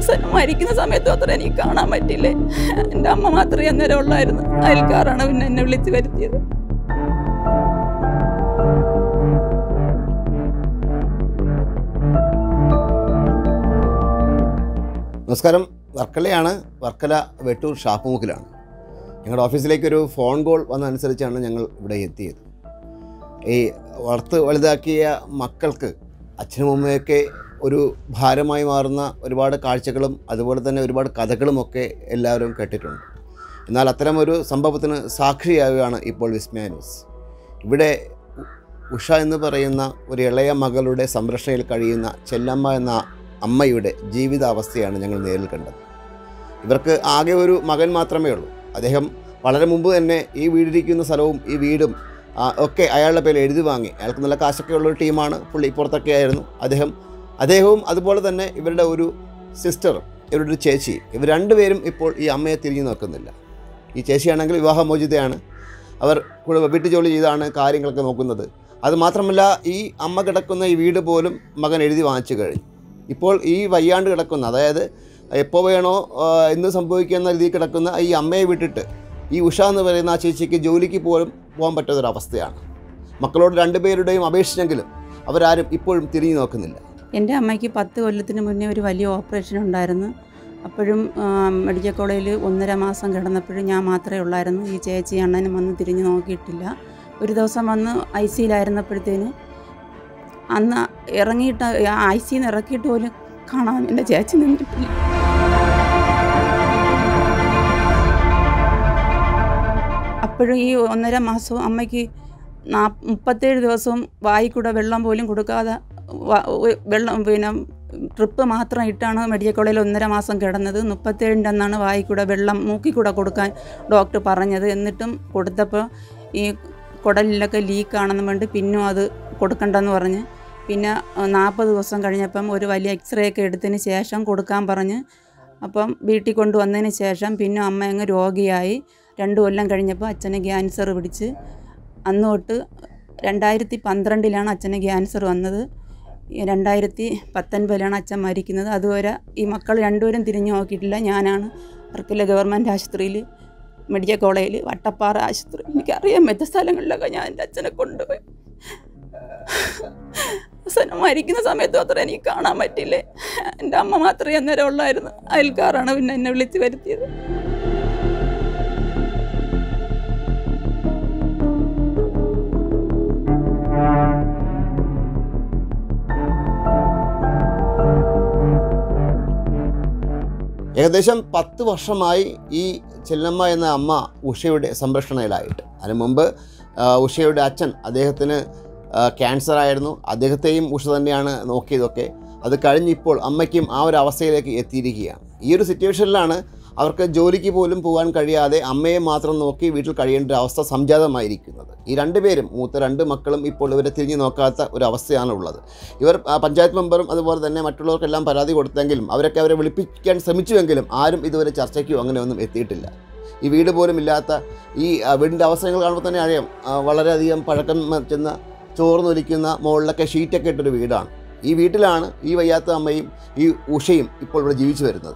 അവസാനം മരിക്കുന്ന സമയത്ത് അത്ര എനിക്ക് കാണാൻ പറ്റില്ലേ എൻ്റെ അമ്മ മാത്രമേ അന്നേരം ഉള്ളായിരുന്നു അയൽക്കാരാണ് പിന്നെ എന്നെ വിളിച്ച് വരുത്തിയത് നമസ്കാരം വർക്കലയാണ് വർക്കല വെട്ടൂർ ഷാപ്പുമുക്കിലാണ് ഞങ്ങളുടെ ഓഫീസിലേക്ക് ഒരു ഫോൺ കോൾ വന്നതനുസരിച്ചാണ് ഞങ്ങൾ ഇവിടെ എത്തിയത് ഈ വളർത്ത് വലുതാക്കിയ മക്കൾക്ക് അച്ഛനും അമ്മയൊക്കെ ഒരു ഭാരമായി മാറുന്ന ഒരുപാട് കാഴ്ചകളും അതുപോലെ തന്നെ ഒരുപാട് കഥകളുമൊക്കെ എല്ലാവരും കേട്ടിട്ടുണ്ട് എന്നാൽ അത്തരമൊരു സംഭവത്തിന് സാക്ഷിയാവുകയാണ് ഇപ്പോൾ വിസ്മയ ന്യൂസ് ഇവിടെ ഉ- ഉഷ എന്ന് പറയുന്ന ഒരു ഇളയ മകളുടെ സംരക്ഷണയിൽ കഴിയുന്ന ചെല്ലമ്മ എന്ന അമ്മയുടെ ജീവിതാവസ്ഥയാണ് ഞങ്ങൾ നേരിൽ കണ്ടത് ഇവർക്ക് ആകെ ഒരു മകൻ മാത്രമേ ഉള്ളൂ അദ്ദേഹം വളരെ മുമ്പ് തന്നെ ഈ വീടിരിക്കുന്ന സ്ഥലവും ഈ വീടും ആ, ഒക്കെ അയാളുടെ പേരിൽ എഴുതി വാങ്ങി അയാൾക്ക് നല്ല കാശൊക്കെ ഉള്ള ഒരു ടീമാണ് പുള്ളി പുറത്തൊക്കെ ആയിരുന്നു അദ്ദേഹം അദ്ദേഹവും അതുപോലെ തന്നെ ഇവരുടെ ഒരു സിസ്റ്ററും ഇവരുടെ ഒരു ചേച്ചി ഇവർ രണ്ടുപേരും ഇപ്പോൾ ഈ അമ്മയെ തിരിഞ്ഞു നോക്കുന്നില്ല ഈ ചേച്ചിയാണെങ്കിൽ വിവാഹമോചിതയാണ് അവർ കുടുംബ വീട്ടുജോലി ചെയ്താണ് കാര്യങ്ങളൊക്കെ നോക്കുന്നത് അത് മാത്രമല്ല ഈ അമ്മ കിടക്കുന്ന ഈ വീട് പോലും മകൻ എഴുതി വാങ്ങിച്ചു കഴിഞ്ഞു ഇപ്പോൾ ഈ വയ്യാണ്ട് കിടക്കുന്ന അതായത് എപ്പോൾ വേണോ ആ, എന്ത് സംഭവിക്കുന്ന രീതിയിൽ കിടക്കുന്ന ഈ അമ്മയെ വിട്ടിട്ട് ഈ ഉഷ എന്ന് പറയുന്ന ആ ചേച്ചിക്ക് ജോലിക്ക് പോലും പോകാൻ പറ്റാത്തൊരവസ്ഥയാണ് മക്കളോട് രണ്ടുപേരുടെയും അപേക്ഷിച്ചെങ്കിലും അവരാരും ഇപ്പോഴും തിരിഞ്ഞു നോക്കുന്നില്ല എൻ്റെ അമ്മയ്ക്ക് പത്ത് കൊല്ലത്തിന് മുന്നേ ഒരു വലിയ ഓപ്പറേഷൻ ഉണ്ടായിരുന്നു അപ്പോഴും ആ, മെഡിക്കൽ കോളേജിൽ ഒന്നര മാസം കിടന്നപ്പോഴും ഞാൻ മാത്രമേ ഉള്ളായിരുന്നു ഈ ചേച്ചി അണ്ണനും വന്ന് തിരിഞ്ഞു നോക്കിയിട്ടില്ല ഒരു ദിവസം വന്ന് ഐ സിയിലായിരുന്നപ്പോഴത്തേന് അന്ന് ഇറങ്ങിയിട്ട് ഐ സിന്ന് ഇറക്കിയിട്ട് പോലും കാണാൻ എൻ്റെ ചേച്ചി നിന്നിട്ടില്ല അപ്പോഴും ഈ ഒന്നര മാസവും അമ്മയ്ക്ക് നാ മുപ്പത്തേഴ് ദിവസവും വായിൽ കൂടെ വെള്ളം പോലും കൊടുക്കാതെ വ- ഒ- വെള്ളം പിന്നെ ട്രിപ്പ് മാത്രം ഇട്ടാണ് മെഡിക്കൽ കോളേജിൽ ഒന്നര മാസം കിടന്നത് മുപ്പത്തേഴിൻ്റെ അന്നാണ് വായിൽ കൂടെ വെള്ളം മൂക്കിൽ കൂടെ കൊടുക്കാൻ ഡോക്ടർ പറഞ്ഞത് എന്നിട്ടും കൊടുത്തപ്പോൾ ഈ കുടലിലൊക്കെ ലീക്കാണെന്ന് വേണ്ടി പിന്നും അത് കൊടുക്കണ്ടെന്ന് പറഞ്ഞ് പിന്നെ നാൽപ്പത് ദിവസം കഴിഞ്ഞപ്പം ഒരു വലിയ എക്സ്റേ ഒക്കെ എടുത്തതിന് ശേഷം കൊടുക്കാൻ പറഞ്ഞ് അപ്പം വീട്ടിൽ കൊണ്ടുവന്നതിന് ശേഷം പിന്നെ അമ്മ അങ്ങ് രോഗിയായി രണ്ട് കൊല്ലം കഴിഞ്ഞപ്പോൾ അച്ഛന് ക്യാൻസർ പിടിച്ച് അന്ന് തൊട്ട് രണ്ടായിരത്തി പന്ത്രണ്ടിലാണ് അച്ഛന് ക്യാൻസർ വന്നത് ഈ രണ്ടായിരത്തി പത്തൊൻപതിലാണ് അച്ഛൻ മരിക്കുന്നത് അതുവരെ ഈ മക്കൾ രണ്ടുപേരും തിരിഞ്ഞു നോക്കിയിട്ടില്ല ഞാനാണ് വർക്കല ഗവൺമെൻറ് ആശുപത്രിയിൽ മെഡിക്കൽ കോളേജിൽ വട്ടപ്പാറ ആശുപത്രി എനിക്കറിയാൻ പറ്റ സ്ഥലങ്ങളിലൊക്കെ ഞാൻ എൻ്റെ അച്ഛനെ കൊണ്ടുപോയി അവസാനം മരിക്കുന്ന സമയത്ത് മാത്രമേ എനിക്ക് കാണാൻ പറ്റില്ലേ എൻ്റെ അമ്മ മാത്രമേ അന്നേരം ഉള്ളായിരുന്നു അയൽക്കാരാണ് പിന്നെ എന്നെ വിളിച്ച് വരുത്തിയത് ഏകദേശം പത്ത് വർഷമായി ഈ ചെല്ലമ്മ എന്ന അമ്മ ഉഷയുടെ സംരക്ഷണയിലായിട്ട് അതിനു മുമ്പ് ആ, ഉഷയുടെ അച്ഛൻ അദ്ദേഹത്തിന് ആ, ക്യാൻസർ ആയിരുന്നു അദ്ദേഹത്തെയും ഉഷ തന്നെയാണ് നോക്കിയതൊക്കെ അത് കഴിഞ്ഞിപ്പോൾ അമ്മയ്ക്കും ആ ഒരു അവസ്ഥയിലേക്ക് എത്തിയിരിക്കുകയാണ് ഈ ഒരു സിറ്റുവേഷനിലാണ് അവർക്ക് ജോലിക്ക് പോലും പോകാൻ കഴിയാതെ അമ്മയെ മാത്രം നോക്കി വീട്ടിൽ കഴിയേണ്ട ഒരു അവസ്ഥ സംജാതമായിരിക്കുന്നത് ഈ രണ്ടുപേരും മൂത്ത രണ്ട് മക്കളും ഇപ്പോൾ ഇവരെ തിരിഞ്ഞു നോക്കാത്ത ഒരു അവസ്ഥയാണ് ഉള്ളത് ഇവർ ആ, പഞ്ചായത്ത് മെമ്പറും അതുപോലെ തന്നെ മറ്റുള്ളവർക്കെല്ലാം പരാതി കൊടുത്തെങ്കിലും അവരൊക്കെ അവരെ വിളിപ്പിക്കാൻ ശ്രമിച്ചുവെങ്കിലും ആരും ഇതുവരെ ചർച്ചയ്ക്കോ അങ്ങനെ ഒന്നും എത്തിയിട്ടില്ല ഈ വീട് പോലും ഇല്ലാത്ത ഈ ആ, വീടിൻ്റെ അവസരങ്ങൾ കാണുമ്പോൾ തന്നെ അറിയാം ആ, വളരെയധികം പഴക്കം ചെന്ന ചോർന്നൊലിക്കുന്ന മുകളിലൊക്കെ ഷീറ്റൊക്കെ ഇട്ടൊരു വീടാണ് ഈ വീട്ടിലാണ് ഈ വയ്യാത്ത അമ്മയും ഈ ഉഷയും ഇപ്പോൾ ഇവിടെ ജീവിച്ചു വരുന്നത്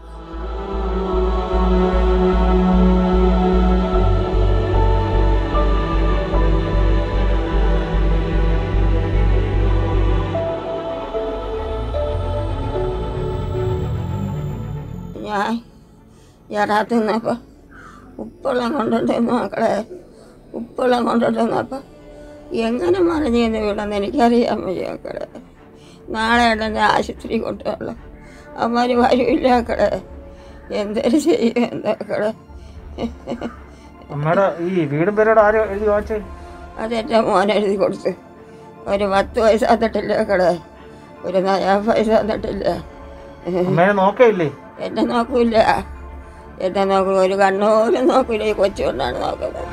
ഞാൻ യഥാർത്ഥ നിന്നപ്പോൾ ഉപ്പെള്ളം കൊണ്ടിട്ട് മക്കളെ ഉപ്പെള്ളം കൊണ്ടിട്ട് നിന്നപ്പോൾ എങ്ങനെ മറിഞ്ഞു എന്ന് വിടുന്ന എനിക്കറിയാൻ വയ്യ മക്കളെ നാളെ ഉടനെ ആശുപത്രി കൊണ്ടുപോകല അവന്മാർ വരില്ല മക്കളെ എന്തൊരു ചെയ്യും എന്താ മക്കളെ അമ്മയുടെ ഈ വീടും പേരോട് ആരും എഴുതി വായിച്ചേ അതെൻ്റെ മോൻ എഴുതി കൊടുത്ത് ഒരു പത്ത് പൈസ തന്നിട്ടില്ല മക്കളെ ഒരു നയാ പൈസ തന്നിട്ടില്ല അമ്മേനെ നോക്കയില്ലേ എന്നെ നോക്കൂല എന്നെ നോക്കൂല ഒരു കണ്ണോലും നോക്കൂല ഈ കൊച്ചുകൊണ്ടാണ് നോക്കുന്നത്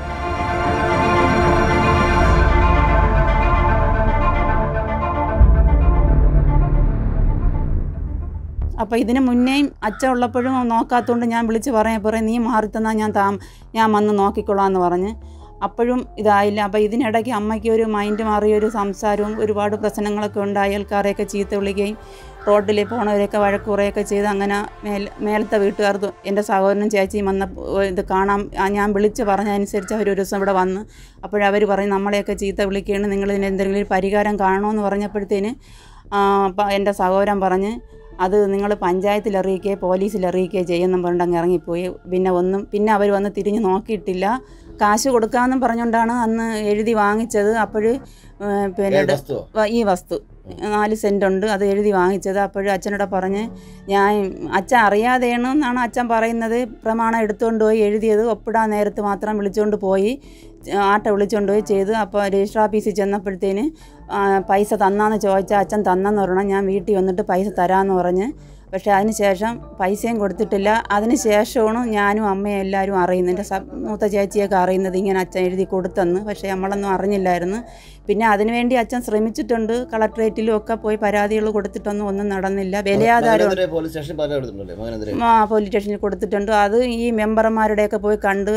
അപ്പോൾ ഇതിന് മുന്നേയും അച്ഛൻ ഉള്ളപ്പോഴും നോക്കാത്തതുകൊണ്ട് ഞാൻ വിളിച്ച് പറയാൻ പറയാം നീ മാറി തന്നാൽ ഞാൻ താ ഞാൻ വന്ന് നോക്കിക്കൊള്ളാം എന്ന് പറഞ്ഞ് അപ്പോഴും ഇതായില്ല അപ്പോൾ ഇതിനിടയ്ക്ക് അമ്മയ്ക്ക് ഒരു മൈൻഡ് മാറിയ ഒരു സംസാരവും ഒരുപാട് പ്രശ്നങ്ങളൊക്കെ ഉണ്ട് അയൽക്കാരെയൊക്കെ ചീത്ത വിളിക്കുകയും റോഡിൽ പോണവരെയൊക്കെ വഴക്ക് കുറേയൊക്കെ ചെയ്ത് അങ്ങനെ മേൽ മേലത്തെ വീട്ടുകാർ തു- എൻ്റെ സഹോദരനും ചേച്ചിയും വന്ന ഇത് കാണാൻ ആ ഞാൻ വിളിച്ച് പറഞ്ഞതനുസരിച്ച് അവർ ഒരു ദിവസം ഇവിടെ വന്ന് അപ്പോഴവർ പറയും നമ്മളെയൊക്കെ ചീത്ത വിളിക്കുകയാണ് നിങ്ങൾ ഇതിന് എന്തെങ്കിലും ഒരു പരിഹാരം കാണുമെന്ന് പറഞ്ഞപ്പോഴത്തേന് ആ, അപ്പം എൻ്റെ സഹോദരൻ പറഞ്ഞ് അത് നിങ്ങൾ പഞ്ചായത്തിൽ അറിയിക്കുകയോ പോലീസിൽ അറിയിക്കുകയോ ചെയ്യുമെന്നും പറഞ്ഞിട്ട് ഇറങ്ങിപ്പോയി പിന്നെ ഒന്നും പിന്നെ അവർ വന്ന് തിരിഞ്ഞ് നോക്കിയിട്ടില്ല കാശ് കൊടുക്കാമെന്നും പറഞ്ഞുകൊണ്ടാണ് അന്ന് എഴുതി വാങ്ങിച്ചത് അപ്പോൾ പിന്നെ ഏത് വസ്തുവോ? വ- ഈ വസ്തു നാല് സെൻ്റ് ഉണ്ട് അത് എഴുതി വാങ്ങിച്ചത് അപ്പോഴും അച്ഛനോട് പറഞ്ഞ് ഞാൻ അച്ഛൻ അറിയാതെയാണ് എന്നാണ് അച്ഛൻ പറയുന്നത് പ്രമാണം എടുത്തുകൊണ്ട് പോയി എഴുതിയത് ഒപ്പിടാൻ നേരത്ത് മാത്രം വിളിച്ചുകൊണ്ട് പോയി ആട്ട വിളിച്ചുകൊണ്ട് പോയി ചെയ്ത് അപ്പോൾ രജിസ്റ്റർ ഓഫീസിൽ ചെന്നപ്പോഴത്തേന് ആ, പൈസ തന്നാന്ന് ചോദിച്ചാൽ അച്ഛൻ തന്നെന്ന് പറയണം ഞാൻ വീട്ടിൽ വന്നിട്ട് പൈസ തരാമെന്ന് പറഞ്ഞ് പക്ഷേ അതിന് ശേഷം പൈസയും കൊടുത്തിട്ടില്ല അതിന് ശേഷമാണ് ഞാനും അമ്മയും എല്ലാവരും അറിയുന്നത് എൻ്റെ സ മൂത്ത ചേച്ചിയൊക്കെ അറിയുന്നത് ഇങ്ങനെ അച്ഛൻ എഴുതി കൊടുത്തെന്ന് പക്ഷേ നമ്മളൊന്നും അറിഞ്ഞില്ലായിരുന്നു പിന്നെ അതിനുവേണ്ടി അച്ഛൻ ശ്രമിച്ചിട്ടുണ്ട് കളക്ട്രേറ്റിലും ഒക്കെ പോയി പരാതികൾ കൊടുത്തിട്ടൊന്നും ഒന്നും നടന്നില്ല വിലയാധാരം മകനെതിരെ പോലീസ് സ്റ്റേഷൻ പരാതി കൊടുത്തിട്ടുണ്ടല്ലേ മകനെതിരെ ആ പോലീസ് സ്റ്റേഷനിൽ കൊടുത്തിട്ടുണ്ട് അത് ഈ മെമ്പർമാരുടെയൊക്കെ പോയി കണ്ട്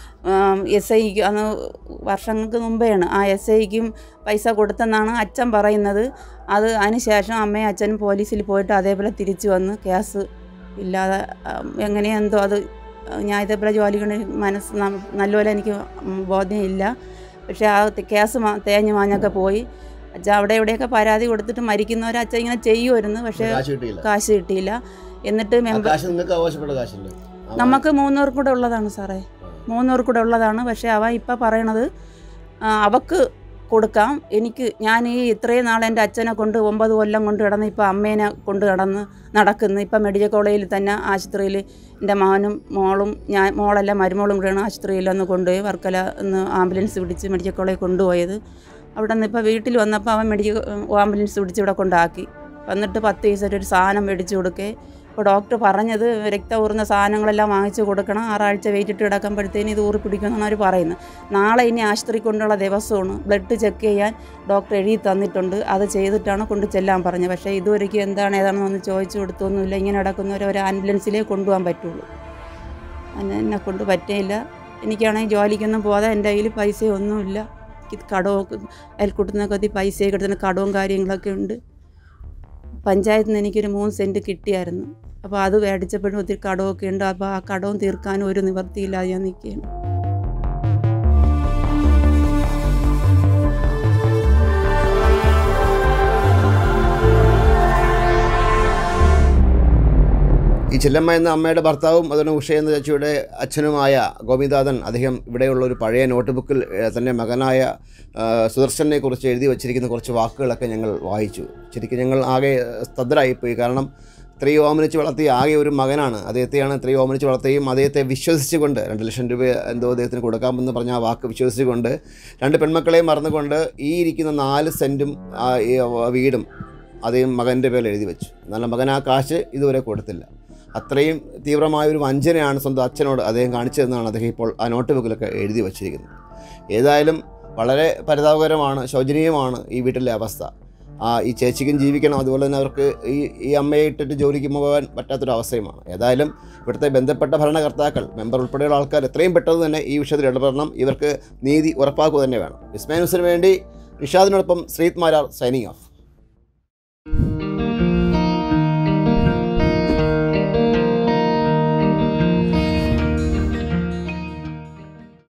എസ് ഐക്ക് അന്ന് വർഷങ്ങൾക്ക് മുമ്പെയാണ് ആ എസ് ഐക്കും പൈസ കൊടുത്തെന്നാണ് അച്ഛൻ പറയുന്നത് അത് അതിന് ശേഷം അമ്മയും അച്ഛനും പോലീസിൽ പോയിട്ട് അതേപോലെ തിരിച്ചു വന്ന് കേസ് ഇല്ലാതെ ഉം, എങ്ങനെയോ എന്തോ അത് ഞാൻ ഇതേപോലെ ജോലികൾ മനസ്സ് നം- നല്ലപോലെ എനിക്ക് ബോധ്യമില്ല പക്ഷേ ആ കേസ് മാ- തേഞ്ഞ് മാഞ്ഞൊക്കെ പോയി അച്ഛൻ അവിടെ ഇവിടെയൊക്കെ പരാതി കൊടുത്തിട്ട് മരിക്കുന്നവരെ അച്ഛൻ ഇങ്ങനെ ചെയ്യുമായിരുന്നു പക്ഷേ കാശ് കിട്ടിയില്ല കാശ് കിട്ടിയില്ല എന്നിട്ട് ആ മെമ്പർ കാശ് നിങ്ങൾക്ക് അവകാശപ്പെട്ട കാശല്ലേ ആ, നമുക്ക് മൂന്നൂർ കൂടെ ഉള്ളതാണ് സാറേ മൂന്നൂർ കൂടെ ഉള്ളതാണ് പക്ഷേ അവ ഇപ്പം പറയണത് ആ, അവക്ക് കൊടുക്കാം എനിക്ക് ഞാൻ ഈ ഇത്രയും നാൾ എൻ്റെ അച്ഛനെ കൊണ്ട് ഒമ്പത് കൊല്ലം കൊണ്ട് കിടന്ന് ഇപ്പം അമ്മേനെ കൊണ്ട് കിടന്ന് നടക്കുന്നു ഇപ്പം മെഡിക്കൽ കോളേജിൽ തന്നെ ആശുപത്രിയിൽ എൻ്റെ മകനും മോളും ഞാൻ മോളല്ല മരുമോളും കൂടെയാണ് ആശുപത്രിയിൽ ഒന്ന് കൊണ്ടുപോയി വർക്കല ഒന്ന് ആംബുലൻസ് പിടിച്ച് മെഡിക്കൽ കോളേജിൽ കൊണ്ടുപോയത് അവിടെ നിന്ന് ഇപ്പോൾ വീട്ടിൽ വന്നപ്പോൾ അവൻ മെഡിക്കൽ ആംബുലൻസ് പിടിച്ച് ഇവിടെ കൊണ്ടാക്കി വന്നിട്ട് പത്ത് ദിവസം ഒരു സാധനം മേടിച്ച് കൊടുക്കേ ഇപ്പോൾ ഡോക്ടർ പറഞ്ഞത് രക്തം ഊറുന്ന സാധനങ്ങളെല്ലാം വാങ്ങിച്ച് കൊടുക്കണം ആറാഴ്ച വെയിറ്റിട്ട് കിടക്കുമ്പോഴത്തേന് ഇത് ഊറി പിടിക്കുമെന്നാണ് അവർ പറയുന്നത് നാളെ ഇനി ആശുപത്രി കൊണ്ടുള്ള ദിവസമാണ് ബ്ലഡ് ചെക്ക് ചെയ്യാൻ ഡോക്ടർ എഴുതി തന്നിട്ടുണ്ട് അത് ചെയ്തിട്ടാണ് കൊണ്ട് ചെല്ലാൻ പറഞ്ഞത് പക്ഷേ ഇതുവരെയ്ക്കും എന്താണ് ഏതാണെന്നൊന്ന് ചോദിച്ചു കൊടുത്തൊന്നുമില്ല ഇങ്ങനെ കിടക്കുന്നവരെ ഒരു ആംബുലൻസിലേ കൊണ്ടുപോകാൻ പറ്റുള്ളൂ അതിന് എന്നെ കൊണ്ട് പറ്റിയില്ല എനിക്കാണെങ്കിൽ ജോലിക്കൊന്നും പോകാതെ എൻ്റെ കയ്യിൽ പൈസയൊന്നുമില്ല ഇത് കടമൊക്കെ അയൽക്കൂട്ടുന്നൊക്കെ ഒത്തിരി പൈസയൊക്കെ എടുത്തിന് കടവും കാര്യങ്ങളൊക്കെ ഉണ്ട് പഞ്ചായത്തിൽ നിന്ന് എനിക്കൊരു മൂന്ന് സെൻറ്റ് കിട്ടിയായിരുന്നു അപ്പോൾ അത് മേടിച്ചപ്പോഴും ഒത്തിരി കടമൊക്കെ ഉണ്ട് അപ്പോൾ ആ കടവും തീർക്കാനും ഒരു നിവർത്തിയില്ലാതെ ഞാൻ നിൽക്കുകയാണ് ഈ ചെല്ലമ്മ എന്ന അമ്മയുടെ ഭർത്താവും അതുപോലെ ഉഷ എന്ന ചേച്ചിയുടെ അച്ഛനുമായ ഗോപിനാഥൻ അദ്ദേഹം ഇവിടെയുള്ള ഒരു പഴയ നോട്ട് ബുക്കിൽ ഏഹ്, തൻ്റെ മകനായ ആ, സുദർശനെ കുറിച്ച് എഴുതി വച്ചിരിക്കുന്ന കുറച്ച് വാക്കുകളൊക്കെ ഞങ്ങൾ വായിച്ചു ശരിക്കും ഞങ്ങൾ ആകെ സ്തബ്ധരായിപ്പോയി കാരണം ഇത്രയും ഓമനിച്ച് വളർത്തിയ ആകെ ഒരു മകനാണ് അദ്ദേഹത്തെയാണ് ഇത്രയും ഓമനിച്ച് വളർത്തുകയും അദ്ദേഹത്തെ വിശ്വസിച്ചുകൊണ്ട് രണ്ട് ലക്ഷം രൂപ എന്തോ അദ്ദേഹത്തിന് കൊടുക്കാമെന്ന് പറഞ്ഞ ആ വാക്ക് വിശ്വസിച്ചുകൊണ്ട് രണ്ട് പെൺമക്കളെയും മറന്നുകൊണ്ട് ഈ ഇരിക്കുന്ന നാല് സെൻറ്റും ആ, ഈ വീടും അദ്ദേഹം മകൻ്റെ പേരിൽ എഴുതി വെച്ചു എന്നാൽ മകൻ ആ കാശ് ഇതുവരെ കൊടുത്തില്ല അത്രയും തീവ്രമായ ഒരു വഞ്ചനയാണ് സ്വന്തം അച്ഛനോട് അദ്ദേഹം കാണിച്ചതെന്നാണ് അദ്ദേഹം ഇപ്പോൾ ആ നോട്ട് ബുക്കിലൊക്കെ എഴുതി വച്ചിരിക്കുന്നത് ഏതായാലും വളരെ പരിതാപകരമാണ് ശോചനീയമാണ് ഈ വീട്ടിലെ അവസ്ഥ ആ ഈ ചേച്ചിക്കും ജീവിക്കണം അതുപോലെ തന്നെ അവർക്ക് ഈ ഈ അമ്മയെ ഇട്ടിട്ട് ജോലിക്ക് പോകാൻ പറ്റാത്തൊരു അവസ്ഥയുമാണ് ഏതായാലും ഇവിടുത്തെ ബന്ധപ്പെട്ട ഭരണകർത്താക്കൾ മെമ്പർ ഉൾപ്പെടെയുള്ള ആൾക്കാർ എത്രയും പെട്ടെന്ന് തന്നെ ഈ വിഷയത്തിൽ ഇടപെടണം ഇവർക്ക് നീതി ഉറപ്പാക്കുക തന്നെ വേണം വിസ്മയ ന്യൂസിന് വേണ്ടി നിഷാദിനോടൊപ്പം ശ്രീത് മാരാർ സൈനിങ് ഓഫ്